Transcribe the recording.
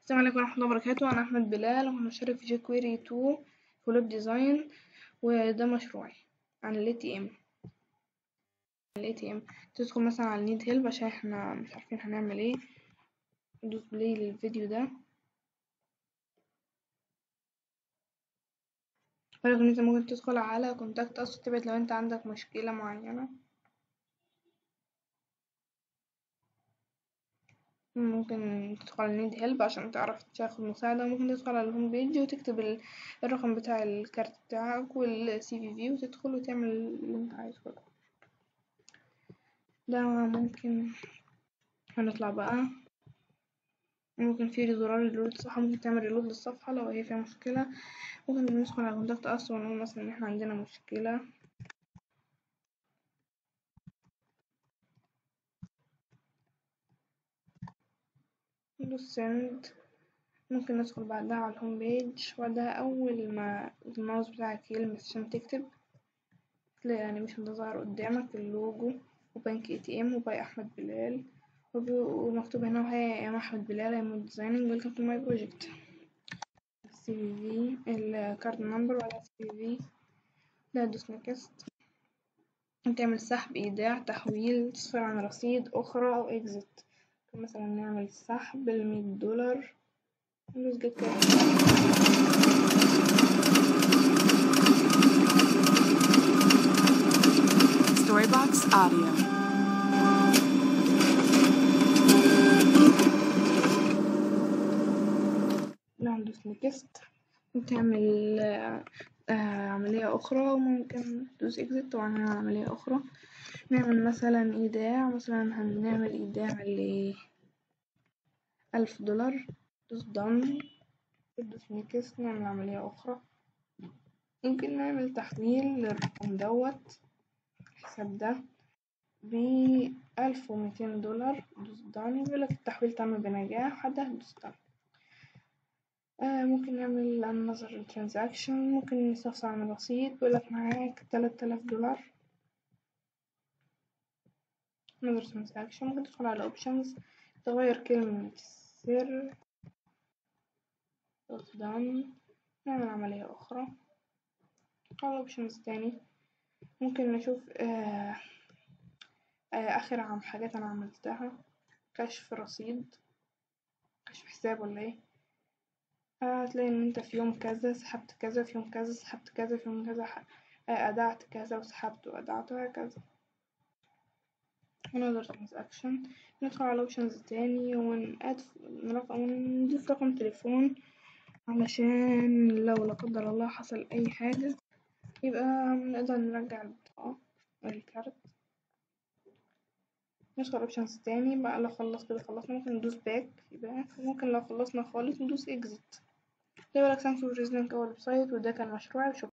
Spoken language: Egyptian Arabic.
السلام عليكم ورحمة الله وبركاته أنا أحمد بلال وهنشارك في جيكويري تو في ويب ديزاين وده مشروعي عن ال ATM ال ATM تدخل مثلا على نيد هيلب عشان احنا مش عارفين هنعمل ايه ندوس بلاي للفيديو ده ولكن انت ممكن تدخل على كونتاكت أصلا تبعت لو انت عندك مشكلة معينة ممكن تدخل على نيد هيلب عشان تعرف تاخد مساعدة ممكن تدخل على الهوم بيج وتكتب الرقم بتاع الكارت بتاعك والسي في في وتدخل وتعمل اللي انت عايزه كله ده ممكن هنطلع بقى ممكن في زرار ريلود الصفحة ممكن تعمل ريلود للصفحة لو هي فيها مشكلة ممكن ندخل على كونتاكت أصلا ونقول مثلا إن احنا عندنا مشكلة ندوس سند ممكن ندخل بعدها على الهوم بيج وبعدها أول ما الماوس بتاعك يلمس عشان تكتب تلاقي الأنيميشن ده ظهر قدامك اللوجو وبنك اي تي ام وباي أحمد بلال ومكتوب هنا وهي يا أحمد بلال I'm designing welcome to my project السي في في الكارد نمبر ولا السي في في ده دوس نكست تعمل سحب إيداع تحويل تصفر عن رصيد أخرى أو إكزيت مثلا نعمل سحب المية دولار ندوس جيت Storybox Audio. ندوس نكست وتعمل آه عملية أخرى وممكن تدوس إكزيت طبعا هنعمل عملية أخرى نعمل مثلا إيداع مثلا هنعمل إيداع ل ألف دولار دوس دن دوس نكست نعمل عملية أخرى ممكن نعمل تحويل للرقم دوت الحساب ده بألف وميتين دولار دوس دن يقولك التحويل تم بنجاح وده دوس دن آه ممكن نعمل another transaction ممكن نستفسر عن الرصيد بيقولك معاك تلات آلاف دولار another transaction ممكن تدخل على options تغير كلمة السر دوت done نعمل عملية أخرى على options تاني ممكن نشوف آه آه آخر عن حاجات أنا عملتها كشف رصيد كشف حساب ولا ايه هتلاقي ان انت في يوم كذا سحبت كذا في يوم كذا سحبت كذا في يوم كذا أدعت كذا وسحبت وأدعت وهكذا another transaction ندخل على options تاني ونأد ونضيف رقم تليفون علشان لو لا قدر الله حصل أي حاجة يبقى نقدر نرجع البطاقة الكارت ندخل options تاني بقى لو خلص كده خلصنا ممكن ندوس back في back وممكن لو خلصنا خالص ندوس exit ده بقولك thank you for visiting our website وده كان مشروعي وشكرا